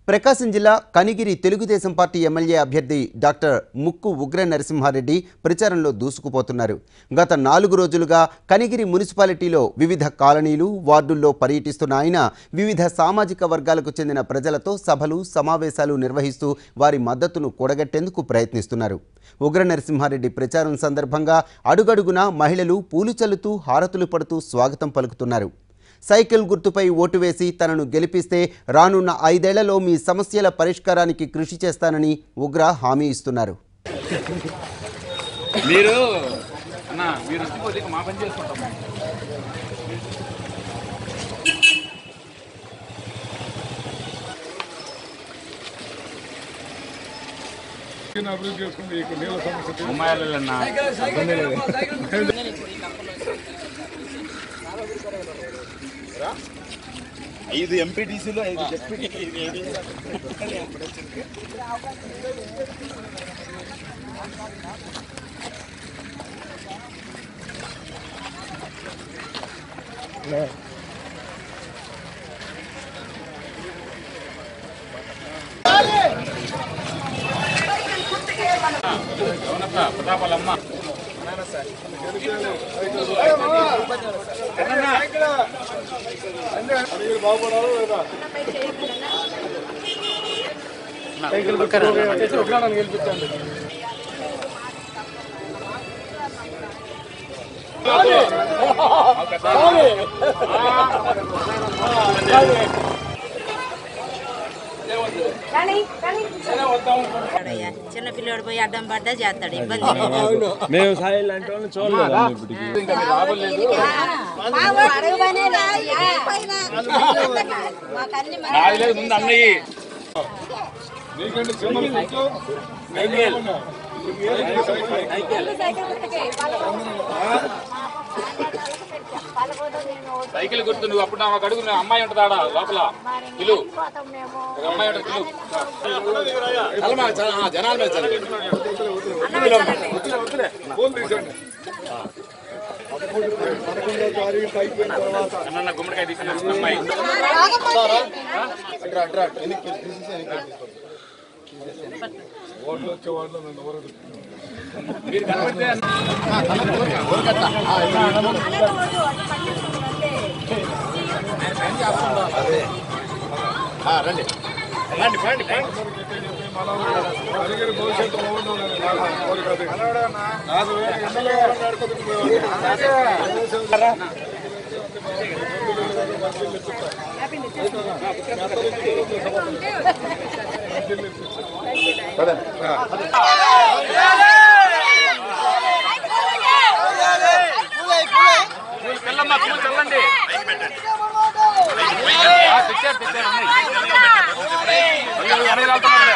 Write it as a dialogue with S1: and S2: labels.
S1: ప్రకాశం జిల్లా Kanigiri Telugu Desam party MLA అభ్యర్థి doctor Mukku Ugra Narasimha Reddy ప్రచారంలో దూసుకుపోతున్నారు గత నాలుగు రోజులుగా కనిగిరి మున్సిపాలిటీలో వివిధ కాలనీలు వార్డుల్లో పర్యటిస్తున్న ఆయన వివిధ సామాజిక వర్గాలకు చెందిన ప్రజలతో సభలు సమావేశాలు నిర్వహిస్తూ వారి మద్దతును కూడగట్టేందుకు ప్రయత్నిస్తున్నారు ఉగ్ర నరసింహారెడ్డి ప్రచారం సందర్భంగా అడుగడుగునా మహిళలు పూలు చల్లుతూ హారతులు పడుతూ స్వాగతం పలుకుతున్నారు సైకిల్ గుర్తుపై ఓటు వేసి తనను గెలిపిస్తే రానున్న ఐదేళ్లలో మీ సమస్యల పరిష్కారానికి కృషి చేస్తానని ఉగ్ర హామీ ఇస్తున్నారు
S2: మీరు అన్న మీరు వచ్చిపోతే ఇక మా పని చేసుకుంటాం
S3: అభివృద్ధి చేసుకుంటే ఇక్కడ నీళ్ళ సమస్య తీరు-
S2: అమ్మాయిలన్న
S4: ఐదు ఎంపీటీసీలు ఐదు
S2: అవునక్క ప్రతాపాలమ్మ
S3: మీరు బాగుపడాలి లేదా
S5: అయ్యా చిన్న పిల్లోడు పోయి అడ్డం పడ్డా చేస్తాడు ఇబ్బంది
S6: మేము సాయి లాంటి వాళ్ళని చూడలేదు ఇప్పటికి
S2: నాది లేదు ముందు అన్నయ్యి
S3: నీకంటే చిన్న గుర్తు నేను ఏమన్నా?
S2: సైకిల్ గుర్తు నువ్వు అప్పుడు నాకు అడుగు నువ్వు అమ్మాయి ఉంటుంది ఆడ లోపల పిలు ఒక అమ్మాయి ఉంటుంది పిలు జనాల మీద చల్లండి.
S3: ఫోన్ తీసండి పదకొండో తారీఖు అయిపోయిన తర్వాత
S2: అన్న గుమ్మడికాయ తీసుకుని వచ్చిన అమ్మాయి
S3: ఓట్లు వచ్చే వాళ్ళు నన్ను ఎవరు
S2: మీరు కనబడితే
S3: అడిగిన భవిష్యత్తు బాగుండాలని నా కోరిక అది. నాకు వేరే ఎమ్మెల్యే గారిని అడుగుతున్నాను.
S2: పిల్లమ్మ పూలు చల్లండి ఆ, తెచ్చారు తెచ్చారు ఉన్నాయి. అయ్యో, వెనకాల వెళ్తున్నారు